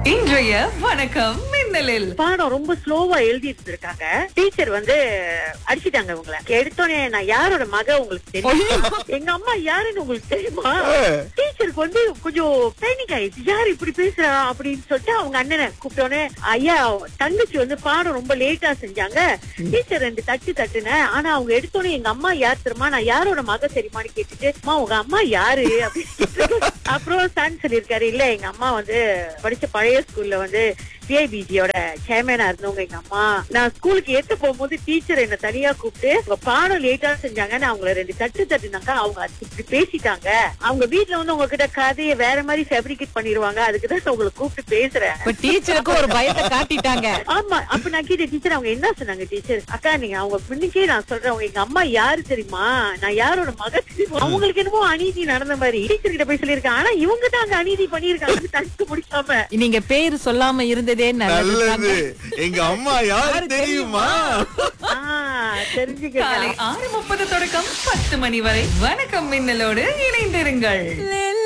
இன்றைய வணக்கம் மின்னலில் பாடம் ரொம்ப ஸ்லோவா எழுதிட்டு இருக்காங்க டீச்சர் வந்து அடிச்சிட்டாங்க இவங்கள எடுத்தோடனே நான் யாரோட மக உங்களுக்கு தெரியும் எங்க அம்மா யாருன்னு உங்களுக்கு தெரியுமா டீச்சருக்கு வந்து கொஞ்சம் பேனிக் ஆயிடுச்சு யார் இப்படி பேசுறா அப்படின்னு சொல்லிட்டு அவங்க அண்ணனை கூப்பிட்டோன்னே ஐயா தங்கச்சி வந்து பாடம் ரொம்ப லேட்டா செஞ்சாங்க டீச்சர் ரெண்டு தட்டு தட்டுனேன் ஆனா அவங்க எடுத்தோடனே எங்க அம்மா யார் தெரியுமா நான் யாரோட மக தெரியுமான்னு கேட்டுட்டு அம்மா உங்க அம்மா யாரு அப்படின்னு கேட்டு, அப்புறம் சன் சொல்லியிருக்காரு இல்ல எங்க அம்மா வந்து படிச்ச பழைய ஸ்கூல்ல வந்து பிஐபிஜியோட சேர்மேனா இருந்தவங்க எங்க அம்மா நான் ஸ்கூலுக்கு ஏத்த போகும்போது டீச்சர் என்ன தனியா கூப்பிட்டு உங்க பாடம் லேட்டா செஞ்சாங்க நான் அவங்கள ரெண்டு தட்டு தட்டுனாங்க அவங்க அது இப்படி பேசிட்டாங்க அவங்க வீட்ல வந்து உங்ககிட்ட கதையை வேற மாதிரி ஃபேப்ரிகேட் பண்ணிருவாங்க அதுக்கு தான் நான் உங்களை கூப்பிட்டு பேசுறேன் இப்ப டீச்சருக்கு ஒரு பயத்தை காட்டிட்டாங்க ஆமா அப்ப நான் கேட்டேன் டீச்சர் அவங்க என்ன சொன்னாங்க டீச்சர் அக்கா நீங்க அவங்க பின்னுக்கே நான் சொல்றேன் அவங்க எங்க அம்மா யாரு தெரியுமா நான் யாரோட மக தெரியுமா அவங்களுக்கு என்னமோ அநீதி நடந்த மாதிரி டீச்சர் கிட்ட போய் சொல்லியிருக்கேன் ஆனா இவங்க தான் அங்க அநீதி பண்ணிருக்காங்க தடுத்து முடிக்காம நீங்க பேரு சொல்லாம இருந்ததே நல்லது நல்லது எங்க அம்மா யாரு தெரியுமா ஆஹ் தெரிஞ்சுக்க காலை ஆறு முப்பது தொடக்கம் பத்து மணி வரை வணக்கம் மின்னலோடு இணைந்திருங்கள்